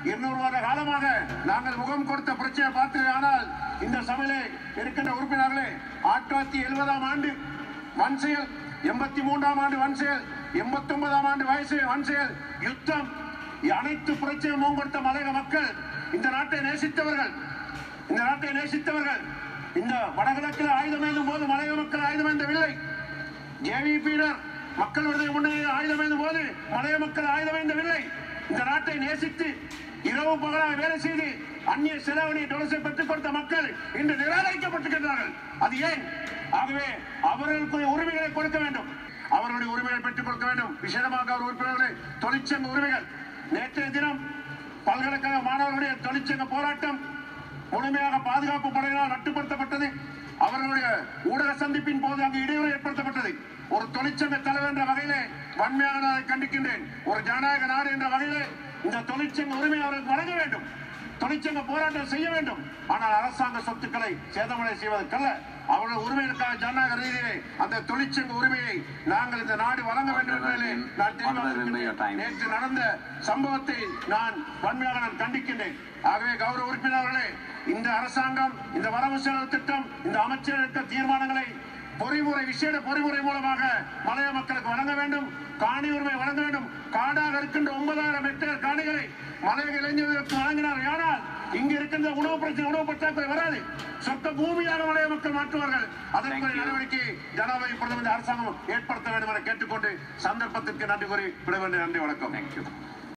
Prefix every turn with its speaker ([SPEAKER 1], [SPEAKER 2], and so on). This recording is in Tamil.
[SPEAKER 1] இருநூறு வருட காலமாக நாங்கள் முகம் கொடுத்த பிரச்சனை பார்த்தது ஆனால் இந்த சபையிலே இருக்கின்ற உறுப்பினர்களே ஆயிரத்தி தொள்ளாயிரத்தி எழுபதாம் ஆண்டு வன் செயல் எண்பத்தி மூன்றாம் ஆண்டு வன் செயல் எண்பத்தி ஒன்பதாம் ஆண்டு வயசு வன் செயல் யுத்தம் அனைத்து புரட்சியும் முன்கொடுத்த மலையக மக்கள் இந்த நாட்டை நேசித்தவர்கள் இந்த நாட்டை நேசித்தவர்கள் இந்த வடகிழக்கில் ஆயுதம் ஏந்தும் போது மலையக மக்கள் ஆயுதம் ஏந்தவில்லை ஜேவிபியினர் மக்கள் விடுதலை முன்னணி ஆயுதம் ஏந்தும் போது மலைய மக்கள் ஆயுதம் ஏந்தவில்லை இந்த நாட்டை நேசித்து இரவு பகலாக வேலை செய்து அந்நிய செலவணி டொலசை பெற்றுக் கொடுத்த மக்கள் இன்று நிராகரிக்கப்பட்டிருக்கிறார்கள் அது ஏன் ஆகவே அவர்களுக்கு உரிமைகளை கொடுக்க வேண்டும் அவர்களுடைய உரிமைகளை பெற்றுக் கொடுக்க வேண்டும் விசேடமாக அவர் உறுப்பினர்களை தொழிற்சங்க உரிமைகள் நேற்றைய தினம் பல்கலைக்கழக மாணவர்களுடைய தொழிற்சங்க போராட்டம் முழுமையாக பாதுகாப்பு படையினால் கட்டுப்படுத்தப்பட்டது அவர்களுடைய ஊடக சந்திப்பின் போது அங்கு இடையூறு ஏற்படுத்தப்பட்டது ஒரு தொழிற்சங்க தலைவர் என்ற வகையிலே வன்மையாக நான் அதை கண்டிக்கின்றேன் ஒரு ஜனநாயக நாடு என்ற வகையிலே இந்த தொழிற்சங்க உரிமை அவர்களுக்கு வழங்க வேண்டும் தொழிற்சங்க போராட்டம் செய்ய வேண்டும் ஆனால் அரசாங்க சொத்துக்களை சேதமடை செய்வதற்கல்ல அவர்கள் உரிமைகளுக்காக ஜனநாயக ரீதியிலே அந்த தொழிற்சங்க உரிமையை நாங்கள் இந்த நாடு வழங்க வேண்டும் என்பதிலே நான் தெளிவாக இருக்கின்றேன். நேற்று நடந்த சம்பவத்தை நான் வன்மையாக நான் கண்டிக்கின்றேன் ஆகவே கௌரவ உறுப்பினர்களே இந்த அரசாங்கம் இந்த வரவு செலவு திட்டம் இந்த அமைச்சர் எடுத்த தீர்மானங்களை பொறிமுறை விசேட பொறிமுறை மூலமாக மலைய மக்களுக்கு வழங்க வேண்டும் காணி உரிமை வழங்க வேண்டும் காடாக இருக்கின்ற ஒன்பதாயிரம் ஹெக்டேர் காணிகளை மலையக இளைஞர்களுக்கு வழங்கினார் ஆனால் இங்கு இருக்கின்ற உணவு பிரச்சனை உணவு பற்றாக்குறை வராது சொந்த பூமியாக மலைய மக்கள் மாற்றுவார்கள் அதற்குரிய நடவடிக்கை ஜனாதிபதி பிரதமர் அரசாங்கம் ஏற்படுத்த வேண்டும் என கேட்டுக்கொண்டு சந்தர்ப்பத்திற்கு நன்றி கூறி விட வேண்டிய நன்றி வணக்கம்
[SPEAKER 2] Thank you.